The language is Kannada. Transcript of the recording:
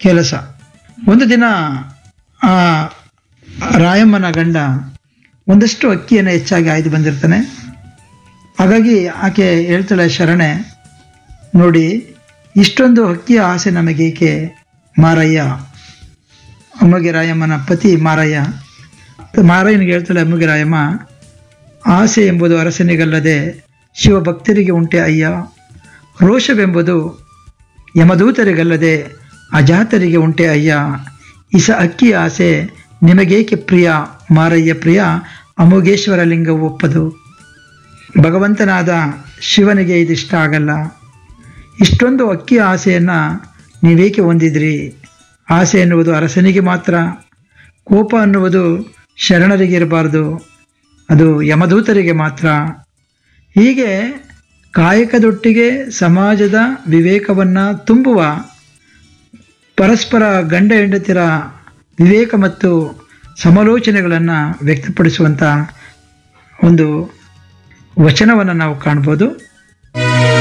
ಕೆಲಸ ಒಂದು ದಿನ ಆ ರಾಯಮ್ಮನ ಗಂಡ ಒಂದಷ್ಟು ಅಕ್ಕಿಯನ್ನು ಹೆಚ್ಚಾಗಿ ಆಯ್ದು ಬಂದಿರ್ತಾನೆ ಹಾಗಾಗಿ ಆಕೆ ಹೇಳ್ತಾಳೆ ಶರಣೆ ನೋಡಿ ಇಷ್ಟೊಂದು ಅಕ್ಕಿಯ ಆಸೆ ನಮಗೇಕೆ ಮಾರಯ್ಯ ಅಮ್ಮಗೆ ರಾಯಮ್ಮನ ಪತಿ ಮಾರಯ್ಯ ಮಾರಯ್ಯನಿಗೆ ಹೇಳ್ತಾಳೆ ಅಮ್ಮಗೆ ರಾಯಮ್ಮ ಆಸೆ ಎಂಬುದು ಅರಸನಿಗಲ್ಲದೆ ಶಿವಭಕ್ತರಿಗೆ ಉಂಟೆ ಅಯ್ಯ ರೋಷವೆಂಬುದು ಯಮದೂತರಿಗಲ್ಲದೆ ಅಜಾತರಿಗೆ ಉಂಟೆ ಅಯ್ಯ ಇಸ ಅಕ್ಕಿ ಆಸೆ ನಿಮಗೇಕೆ ಪ್ರಿಯ ಮಾರಯ್ಯ ಪ್ರಿಯ ಅಮೋಘೇಶ್ವರ ಲಿಂಗ ಒಪ್ಪದು ಭಗವಂತನಾದ ಶಿವನಿಗೆ ಇದಿಷ್ಟ ಆಗಲ್ಲ ಇಷ್ಟೊಂದು ಅಕ್ಕಿ ಆಸೆಯನ್ನು ನೀವೇಕೆ ಹೊಂದಿದ್ರಿ ಆಸೆ ಎನ್ನುವುದು ಅರಸನಿಗೆ ಮಾತ್ರ ಕೋಪ ಅನ್ನುವುದು ಶರಣರಿಗೆ ಇರಬಾರ್ದು ಅದು ಯಮದೂತರಿಗೆ ಮಾತ್ರ ಹೀಗೆ ಕಾಯಕದೊಟ್ಟಿಗೆ ಸಮಾಜದ ವಿವೇಕವನ್ನು ತುಂಬುವ ಪರಸ್ಪರ ಗಂಡ ಹೆಂಡತಿರ ವಿವೇಕ ಮತ್ತು ಸಮಾಲೋಚನೆಗಳನ್ನು ವ್ಯಕ್ತಪಡಿಸುವಂಥ ಒಂದು ವಚನವನ್ನು ನಾವು ಕಾಣ್ಬೋದು